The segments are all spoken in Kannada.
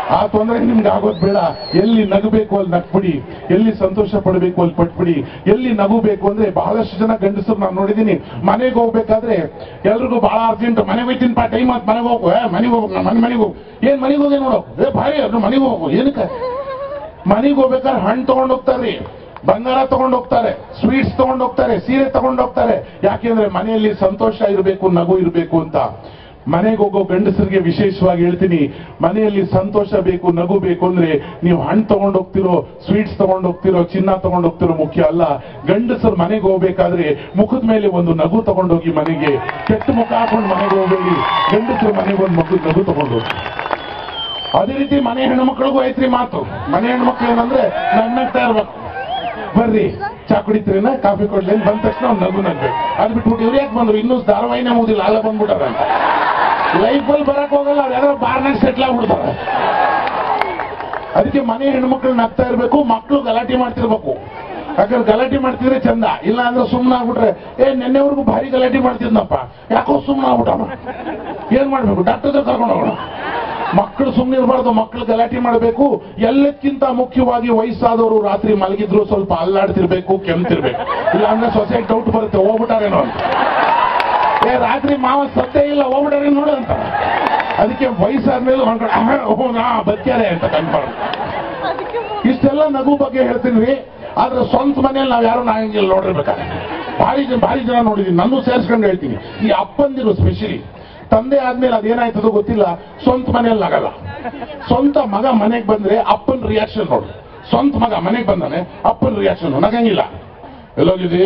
ಆ ತೊಂದರೆ ನಿಮ್ಗೆ ಆಗೋದ್ ಬೇಡ ಎಲ್ಲಿ ನಗಬೇಕು ಅಲ್ಲಿ ನಗ್ಬಿಡಿ ಎಲ್ಲಿ ಸಂತೋಷ ಪಡಬೇಕು ಅಲ್ಲಿ ಪಟ್ಬಿಡಿ ಎಲ್ಲಿ ನಗುಬೇಕು ಅಂದ್ರೆ ಬಹಳಷ್ಟು ಜನ ಗಂಡಸರು ನಾನು ನೋಡಿದೀನಿ ಮನೆಗೆ ಹೋಗ್ಬೇಕಾದ್ರೆ ಎಲ್ರಿಗೂ ಬಹಳ ಅರ್ಜೆಂಟ್ ಮನೆಗೆ ಹೋಗ್ತೀನಿ ಪಾ ಟೈಮ್ ಆತ್ ಮನೆಗೆ ಹೋಗು ಏ, ಮನೆಗೆ ಹೋಗು ಮನೆ ಮನೆಗೆ ಹೋಗು ಏನ್ ಮನೆಗೆ ಹೋಗಿ ನೋಡು ಏ ಭಾರಿ ಅದು ಮನೆಗೆ ಹೋಗು ಏನಕ್ಕೆ ಮನೆಗೆ ಹೋಗ್ಬೇಕಾದ್ರೆ ಹಣ್ಣು ತಗೊಂಡ್ ಹೋಗ್ತಾರ್ರಿ ಬಂಗಾರ ತಗೊಂಡ್ ಹೋಗ್ತಾರೆ ಸ್ವೀಟ್ಸ್ ತಗೊಂಡ್ ಹೋಗ್ತಾರೆ ಸೀರೆ ತಗೊಂಡ್ ಹೋಗ್ತಾರೆ ಯಾಕೆಂದ್ರೆ ಮನೆಯಲ್ಲಿ ಸಂತೋಷ ಇರಬೇಕು ನಗು ಇರಬೇಕು ಅಂತ ಮನೆಗೆ ಹೋಗೋ ಗಂಡಸರಿಗೆ ವಿಶೇಷವಾಗಿ ಹೇಳ್ತೀನಿ ಮನೆಯಲ್ಲಿ ಸಂತೋಷ ಬೇಕು ನಗು ಬೇಕು ಅಂದ್ರೆ ನೀವು ಹಣ್ಣು ತಗೊಂಡ್ ಹೋಗ್ತಿರೋ ಸ್ವೀಟ್ಸ್ ತಗೊಂಡ್ ಹೋಗ್ತಿರೋ ಚಿನ್ನ ತಗೊಂಡ್ ಹೋಗ್ತಿರೋ ಮುಖ್ಯ ಅಲ್ಲ ಗಂಡಸರು ಮನೆಗೆ ಹೋಗ್ಬೇಕಾದ್ರೆ ಮುಖದ ಮೇಲೆ ಒಂದು ನಗು ತಗೊಂಡೋಗಿ ಮನೆಗೆ ಕೆಟ್ಟ ಮುಖ ಹಾಕೊಂಡು ಮನೆಗೆ ಹೋಗ್ಬೇಡಿ ಗಂಡಸರು ಮನೆಗೆ ಒಂದು ಮಗು ನಗು ತಗೊಂಡು ಹೋಗಿ ಅದೇ ರೀತಿ ಮನೆ ಹೆಣ್ಮಕ್ಳಿಗೂ ಐತ್ರಿ ಮಾತು ಮನೆ ಹೆಣ್ಮಕ್ಳು ಏನಂದ್ರೆ ನಗ್ನಗ್ತಾ ಇರ್ಬೇಕು ಬರ್ರಿ ಚಾ ಕುಡಿತೀರೇನ ಕಾಫಿ ಕೊಡ್ಲಿ ಅಂತ ಬಂದ ತಕ್ಷಣ ಅವ್ನು ನಗು ನಗ್ಬೇಕು ಅದ್ ಬಿಟ್ಬಿಟ್ಟು ಇವ್ರು ಯಾಕೆ ಬಂದ್ರು ಇನ್ನೂ ಧಾರಾವಾಹಿನೇ ಮುಗಿದಿಲ್ಲ ಅಲ್ಲ ಬಂದ್ಬಿಟ್ಟಾರ ಅಂತ ಲೈಫಲ್ಲಿ ಬರಕ್ ಹೋಗಲ್ಲ ಅವ್ರು ಯಾರೋ ಬಾರ್ನಾಗ ಸೆಟ್ಲ್ ಆಗ್ಬಿಡ್ತಾರೆ ಅದಕ್ಕೆ ಮನೆ ಹೆಣ್ಮಕ್ಳು ನಗ್ತಾ ಇರ್ಬೇಕು ಮಕ್ಕಳು ಗಲಾಟೆ ಮಾಡ್ತಿರ್ಬೇಕು ಯಾಕಂದ್ರೆ ಗಲಾಟೆ ಮಾಡ್ತಿದ್ರೆ ಚಂದ ಇಲ್ಲ ಅಂದ್ರೆ ಸುಮ್ಮನೆ ಆಗ್ಬಿಟ್ರೆ ಏ ನಿನ್ನೆವರೆಗೂ ಭಾರಿ ಗಲಾಟೆ ಮಾಡ್ತಿದ್ನಪ್ಪ ಯಾಕೋ ಸುಮ್ಮನೆ ಆಗ್ಬಿಟ್ಟವ ಏನ್ ಮಾಡ್ಬೇಕು ಡಾಕ್ಟರ್ ಕರ್ಕೊಂಡು ಹೋಗೋಣ ಮಕ್ಕಳು ಸುಮ್ಮನೆ ಇರಬಾರ್ದು ಮಕ್ಕಳು ಗಲಾಟೆ ಮಾಡಬೇಕು ಎಲ್ಲಕ್ಕಿಂತ ಮುಖ್ಯವಾಗಿ ವಯಸ್ಸಾದವರು ರಾತ್ರಿ ಮಲಗಿದ್ರು ಸ್ವಲ್ಪ ಅಲ್ಲಾಡ್ತಿರ್ಬೇಕು ಕೆಮ್ತಿರ್ಬೇಕು ಇಲ್ಲ ಅಂದ್ರೆ ಸೊಸೈಟಿ ಡೌಟ್ ಬರುತ್ತೆ ಹೋಗ್ಬಿಟ್ಟಾರೇನೋ ಅಂತ ಏ ರಾತ್ರಿ ಮಾವ ಸತ್ತೇ ಇಲ್ಲ ಹೋಗ್ಬಿಟ್ಟಾರೆ ನೋಡು ಅಂತ ಅದಕ್ಕೆ ವಯಸ್ಸಾದ್ಮೇಲೆ ಹೊಂದ್ಕೊಂಡು ಆಹಾ, ಓ ನಾ ಬದುಕ್ಯಾರೆ ಅಂತ ಕನ್ಫರ್ಮ್ ಇಷ್ಟೆಲ್ಲ ನಗು ಬಗ್ಗೆ ಹೇಳ್ತೀನಿ ರೀ ಆದ್ರೆ ಸ್ವಂತ ಮನೇಲಿ ನಾವ್ ಯಾರು ನಾಗಂಗಿಲ್ಲ ನೋಡಿರ್ಬೇಕಾದ್ರೆ ಭಾರಿ ಜನ ಭಾರಿ ಜನ ನೋಡಿದೀನಿ ನನ್ನೂ ಸೇರಿಸ್ಕೊಂಡು ಹೇಳ್ತೀನಿ ಈ ಅಪ್ಪಂದಿರು ಸ್ಪೆಷಲಿ ತಂದೆ ಆದ್ಮೇಲೆ ಅದೇನಾಯ್ತದೋ ಗೊತ್ತಿಲ್ಲ ಸ್ವಂತ ಮನೇಲಿ ನಗಲ್ಲ ಸ್ವಂತ ಮಗ ಮನೆಗೆ ಬಂದ್ರೆ ಅಪ್ಪನ ರಿಯಾಕ್ಷನ್ ನೋಡು ಸ್ವಂತ ಮಗ ಮನೆಗೆ ಬಂದಾನೆ ಅಪ್ಪನ ರಿಯಾಕ್ಷನ್ ನಗಂಗಿಲ್ಲ ಎಲ್ಲೋಗಿದ್ದಿ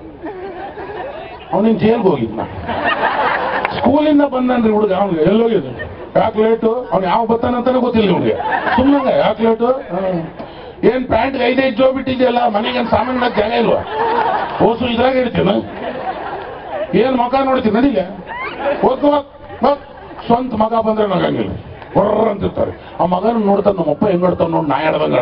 ಅವನಿನ್ ಜೈಲ್ಗೆ ಹೋಗಿದ್ನ ಸ್ಕೂಲಿಂದ ಬಂದನ್ರಿ ಹುಡುಗ ಅವ್ನಿಗೆ ಎಲ್ಲೋಗಿದ್ದು ಯಾಕೆ ಲೇಟು ಅವ್ನು ಯಾವ ಬರ್ತಾನಂತಾನೆ ಗೊತ್ತಿಲ್ಲ ಇವ್ನಿಗೆ ಸುಮ್ಮನೆ ಯಾಕೆ ಲೇಟು ಹ್ಮ್. ಏನ್ ಪ್ಯಾಂಟ್ ಐದೈದು ಜೋ ಬಿಟ್ಟಿದೆಯಲ್ಲ ಮನೆಗೆ ಸಾಮಾನ್ಯ ಜಾಗ ಇಲ್ವಾ ಓಸು ಇದ್ರಾಗ ಇಡ್ತೀನ ಏನ್ ಮಗ ನೋಡ್ತೀನಿ ನಡಿಗೆ ಹೋಗ್ತು ಹೋಗ್, ಹೋಗ್. ಸ್ವಂತ ಮಗ ಬಂದ್ರೆ ನಗಂಗಿಲ್ಲ ಹೊರ್ರ ಅಂತಿರ್ತಾರೆ ಆ ಮಗನ ನೋಡ್ತಾನೆ ನಮ್ಮಪ್ಪ ಹೆಂಗ್ ಆಡ್ತಾನ ನೋಡಿ ನಾ ಆಡ್ದಂಗ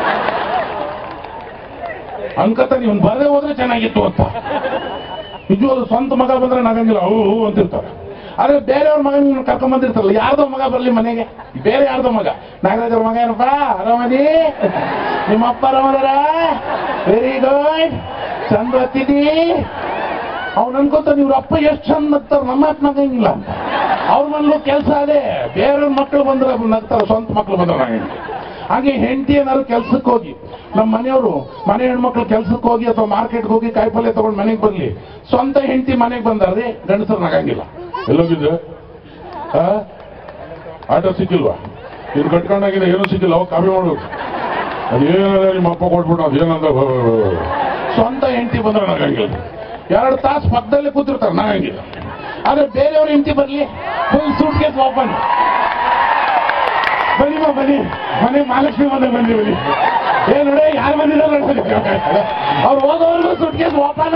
ಅನ್ಕತಾನೆ ಇವ್ನು ಬರದೇ ಹೋದ್ರೆ ಚೆನ್ನಾಗಿತ್ತು ಅಂತ ನಿಜವಾಗ್ಲು ಸ್ವಂತ ಮಗ ಬಂದ್ರೆ ನಗಂಗಿಲ್ಲ ಅವು ಅವು ಅಂತಿರ್ತಾರೆ ಆದ್ರೆ ಬೇರೆಯವ್ರ ಮಗನ ಕರ್ಕೊಂಡ್ ಬಂದಿರ್ತಾರಲ್ಲ ಯಾರ್ದೋ ಮಗ ಬರ್ಲಿ ಮನೆಗೆ ಬೇರೆ ಯಾರ್ದೋ ಮಗ ನಾಗರಾಜ್ ಅವ್ರ ಮಗ ಏನಪ್ಪ ಆರಾಮದಿ ನಿಮ್ಮ ಅಪ್ಪ ಆರಾಮದಾರ ವೆರಿ ಗುಡ್ ಚಂದ ಓದ್ತಿದ್ದಿ ಅವ್ನು ಅನ್ಕೋತಾನೆ ಇವ್ರ ಅಪ್ಪ ಎಷ್ಟು ಚಂದ ನಗ್ತಾರ ನಮ್ಮ ಅಪ್ಪ ನಗಂಗಿಲ್ಲ ಅಂತ ಅವ್ರ ಮನೇಲೂ ಕೆಲಸ ಅದೇ ಬೇರೆಯವ್ರ ಮಕ್ಕಳು ಬಂದ್ರೆ ನಗ್ತಾರ ಸ್ವಂತ ಮಕ್ಕಳು ಬಂದ್ರೆ ನಗಂಗಿಲ್ಲ ಹಾಗೆ ಹೆಂಡತಿ ಏನಾದ್ರು ಕೆಲ್ಸಕ್ಕೆ ಹೋಗಿ ನಮ್ಮ ಮನೆಯವರು ಮನೆ ಹೆಣ್ಮಕ್ಳು ಕೆಲ್ಸಕ್ಕೆ ಹೋಗಿ ಅಥವಾ ಮಾರ್ಕೆಟ್ಗೆ ಹೋಗಿ ಕಾಯಿಪಲ್ಯ ತಗೊಂಡು ಮನೆಗೆ ಬರ್ಲಿ ಸ್ವಂತ ಹೆಂಡತಿ ಮನೆಗೆ ಬಂದಾರೆ ಗಂಡಸರು ನಗಂಗಿಲ್ಲ ಎಲ್ಲೋಗಿದ್ದೆ ಆ? ಆಟೋ ಸಿಕ್ಕಿಲ್ವಾ ಇದು ಕಟ್ಕೊಂಡಾಗಿದೆ ಏನೂ ಸಿಕ್ಕಿಲ್ಲ ಅವಾಗ ಕಾಪಿ ಮಾಡ್ಬೇಕು ಅದೇನದ ನಿಮ್ಮ ಅಪ್ಪ ಕೊಟ್ಬಿಟ್ಟು ಅದೇನಂದ ಬ- ಬ- ಬ- ಬ- ಸ್ವಂತ ಹೆಂಡತಿ ಬಂದ್ರೆ ನಗಂಗಿಲ್ಲ ಎರಡು ತಾಸು ಪಕ್ಕದಲ್ಲೇ ಕೂತಿರ್ತಾರೆ ನಗಂಗಿಲ್ಲ ಆದ್ರೆ ಬೇರೆಯವ್ರ ಹೆಂಡತಿ ಬರ್ಲಿ ಫುಲ್ ಸೂಟ್ ಕೇಸ್ ಓಪನ್ ಬನ್ನಿ ಮಾ ಬನ್ನಿ ಮನೆ ಮಹಾಲಕ್ಷ್ಮಿ ಮನೆ ಬನ್ನಿ ಬನ್ನಿ ಏನ್ ನೋಡಿ ಯಾರು ಬಂದಿದ್ದಾರೆ ಅವ್ರು ಹೋಗೋವರೆಗೂ ಸುಟ್ಕೇಸ್ ಓಪನ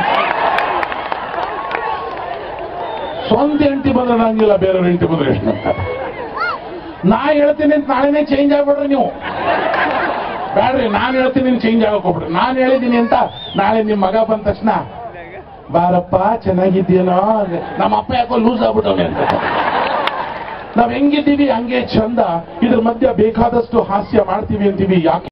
ಸ್ವಂತ ಹೆಂಡತಿ ಬಂದ್ರೆ ನಂಗಿಲ್ಲ ಬೇರೆಯವ್ರ ಹೆಂಡತಿ ಬಂದ್ರೆ ಎಷ್ಟು ನಂಬ್ತಾರೆ? ನಾ ಹೇಳ್ತೀನಿ ಅಂತ ನಾಳೆನೇ ಚೇಂಜ್ ಆಗ್ಬಿಡ್ರಿ ನೀವು ಬ್ಯಾಡ್ರಿ ನಾನು ಹೇಳ್ತೀನಿ ಚೇಂಜ್ ಆಗಕ್ ಹೋಗ್ಬಿಡ್ರಿ ನಾನು ಹೇಳಿದ್ದೀನಿ ಅಂತ ನಾಳೆ ನಿಮ್ ಮಗ ಬಂದ ತಕ್ಷಣ ಬಾರಪ್ಪ ಚೆನ್ನಾಗಿದ್ದೀನೋ ನಮ್ಮ ಅಪ್ಪ ಯಾಕೋ ಲೂಸ್ ಆಗ್ಬಿಟ್ಟವನೆ ಅಂತ ನಾವ್ ಹೆಂಗಿದ್ದೀವಿ ಹಂಗೆ ಚಂದ ಇದ್ರ ಮಧ್ಯ ಬೇಕಾದಷ್ಟು ಹಾಸ್ಯ ಮಾಡ್ತೀವಿ ಅಂತೀವಿ ಯಾಕೆ